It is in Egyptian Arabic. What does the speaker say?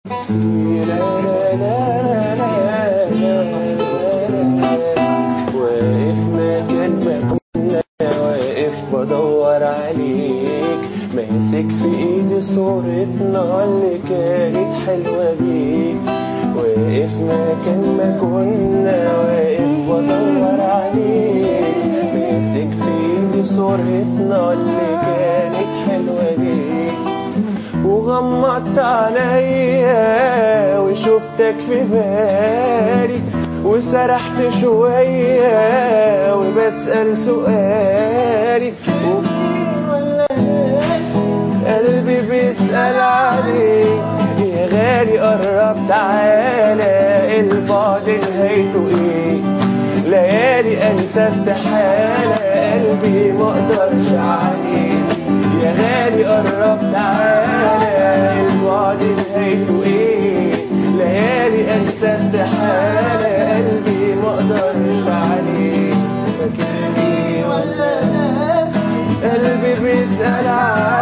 واقف مكان ما كنا واقف بدور عليك ماسك في ايدي صورتنا اللي كانت حلوة بيك واقف مكان ما كنا واقف بدور عليك ماسك في ايدي صورتنا اللي كانت حلوة بيك وغمضت عليا وشفتك في بالي وسرحت شوية وبسأل سؤالي وفين ولا ناس قلبي بيسأل عليك يا غالي قرب تعالى البعد نهايته ايه ليالي انسى استحالة قلبي مقدرش عليه يا غالي قرب تعالى البعد نهايته ايه ليالي انسى استحالة قلبي مقدرش عليه مكاني ولا ناس قلبي بيسأل عنك